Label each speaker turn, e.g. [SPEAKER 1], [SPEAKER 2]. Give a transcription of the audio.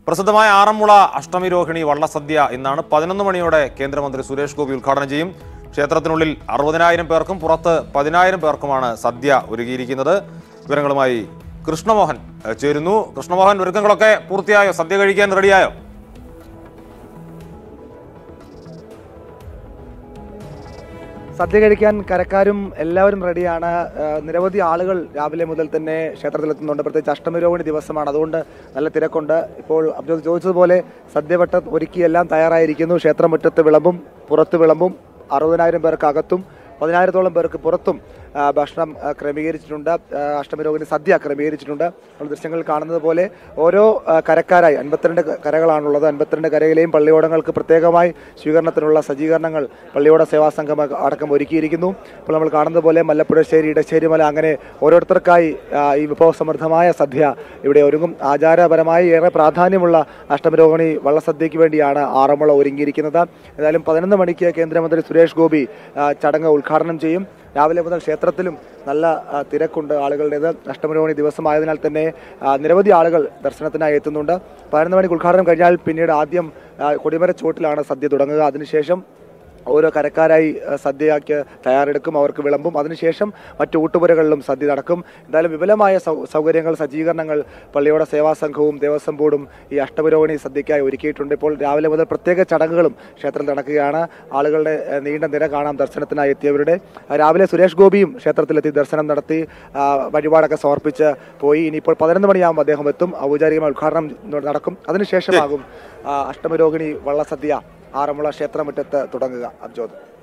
[SPEAKER 1] പ്രസിദ്ധമായ ആറന്മുള അഷ്ടമിരോഹിണി വള്ളസദ്യ ഇന്നാണ് പതിനൊന്ന് മണിയോടെ കേന്ദ്രമന്ത്രി സുരേഷ് ഗോപി ഉദ്ഘാടനം ചെയ്യും ക്ഷേത്രത്തിനുള്ളിൽ അറുപതിനായിരം പേർക്കും പുറത്ത് പതിനായിരം പേർക്കുമാണ് സദ്യ ഒരുക്കിയിരിക്കുന്നത് വിവരങ്ങളുമായി കൃഷ്ണമോഹൻ ഏഹ്, ചേരുന്നു കൃഷ്ണമോഹൻ ഒരുക്കങ്ങളൊക്കെ പൂർത്തിയായോ സദ്യ കഴിക്കാൻ റെഡിയായോ
[SPEAKER 2] സദ്യ കഴിക്കാൻ കരക്കാരും എല്ലാവരും റെഡിയാണ് ആ, നിരവധി ആളുകൾ രാവിലെ മുതൽ തന്നെ ക്ഷേത്രത്തിലെത്തുന്നുണ്ട് പ്രത്യേകിച്ച് അഷ്ടമിരോഹിണി ദിവസമാണ് അതുകൊണ്ട് നല്ല തിരക്കുണ്ട് ഇപ്പോൾ അബ്ജോദ് ചോദിച്ചതുപോലെ സദ്യവട്ടം ഒരുക്കി എല്ലാം തയ്യാറായിരിക്കുന്നു ക്ഷേത്രമുറ്റത്ത് വിളമ്പും പുറത്ത് വിളമ്പും അറുപതിനായിരം പേർക്ക് അകത്തും പതിനായിരത്തോളം പേർക്ക് പുറത്തും ആ, ഭക്ഷണം ആ, ക്രമീകരിച്ചിട്ടുണ്ട് ആ, അഷ്ടമിരോഹിണി സദ്യ ക്രമീകരിച്ചിട്ടുണ്ട് നമ്മൾ ദൃശ്യങ്ങളിൽ കാണുന്നത് പോലെ ഓരോ ആ, കരക്കാരായി അൻപത്തിരണ്ട് ക- കരകളാണുള്ളത് അൻപത്തിരണ്ട് കരയിലെയും പള്ളിയോടങ്ങൾക്ക് പ്രത്യേകമായി സ്വീകരണത്തിനുള്ള സജ്ജീകരണങ്ങൾ പള്ളിയോട സേവാ സംഘം അ- അടക്കം ഒരുക്കിയിരിക്കുന്നു ഇപ്പോൾ നമ്മൾ കാണുന്നത് പോലെ മല്ലപ്പുഴശ്ശേരി ഇടശ്ശേരിമല അങ്ങനെ ഓരോരുത്തർക്കായി ആ, ഈ വിഭവസമൃദ്ധമായ സദ്യ ഇവിടെ ഒരുങ്ങും ആചാരപരമായി ഏറെ പ്രാധാന്യമുള്ള അഷ്ടമിരോഹിണി വള്ളസദ്യയ്ക്ക് വേണ്ടിയാണ് ആറന്മുള ഒരുങ്ങിയിരിക്കുന്നത് ഏതായാലും പതിനൊന്ന് മണിക്ക് കേന്ദ്രമന്ത്രി സുരേഷ് ഗോപി ആ, ചടങ്ങ് ഉദ്ഘാടനം ചെയ്യും രാവിലെ മുതൽ ക്ഷേത്രത്തിലും നല്ല ആ, തിരക്കുണ്ട് ആളുകളുടേത് അഷ്ടമിരോഹിണി ദിവസമായതിനാൽ തന്നെ ആ, നിരവധി ആളുകൾ ദർശനത്തിനായി എത്തുന്നുണ്ട് പതിനൊന്ന് മണിക്ക് ഉദ്ഘാടനം കഴിഞ്ഞാൽ പിന്നീട് ആദ്യം ആ, കൊടിമര ചോട്ടിലാണ് സദ്യ തുടങ്ങുക അതിനുശേഷം ഓരോ കരക്കാരായി ആ, സദ്യയാക്കി തയ്യാറെടുക്കും അവർക്ക് വിളമ്പും അതിനുശേഷം മറ്റു ഊട്ടുപുരകളിലും സദ്യ നടക്കും എന്തായാലും വിപുലമായ സൗ- സൗകര്യങ്ങൾ സജ്ജീകരണങ്ങൾ പള്ളിയോടെ സേവാ സംഘവും ദേവസ്വം ബോർഡും ഈ അഷ്ടപുരോഗണി സദ്യയ്ക്കായി ഒരുക്കിയിട്ടുണ്ട് ഇപ്പോൾ രാവിലെ മുതൽ പ്രത്യേക ചടങ്ങുകളും ക്ഷേത്രത്തിൽ നടക്കുകയാണ് ആളുകളുടെ ആ, നീണ്ട നിര കാണാം ദർശനത്തിനായി എത്തിയവരുടെ ആ, രാവിലെ സുരേഷ് ഗോപിയും ക്ഷേത്രത്തിലെത്തി ദർശനം നടത്തി ആ, വഴിപാടൊക്കെ സമർപ്പിച്ച് പോയി ഇനിയിപ്പോൾ പതിനൊന്ന് മണിയാകുമ്പോൾ അദ്ദേഹം എത്തും ഔപചാരികമായ ഉദ്ഘാടനം നടക്കും അതിനുശേഷമാകും ആ, അഷ്ടമരോഹിണി വള്ളസദ്യ ആറന്മുള ക്ഷേത്രമുറ്റത്ത് തുടങ്ങുക അബ്ജോദ്